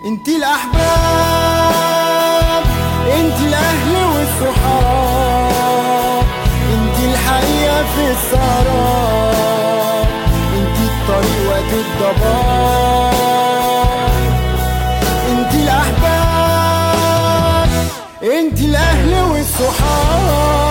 انت الاحباب انت الاهل والصحاب انت الحقيقه في السهرات انت الطريق وقت الضباب انت الاحباب انت الاهل والصحاب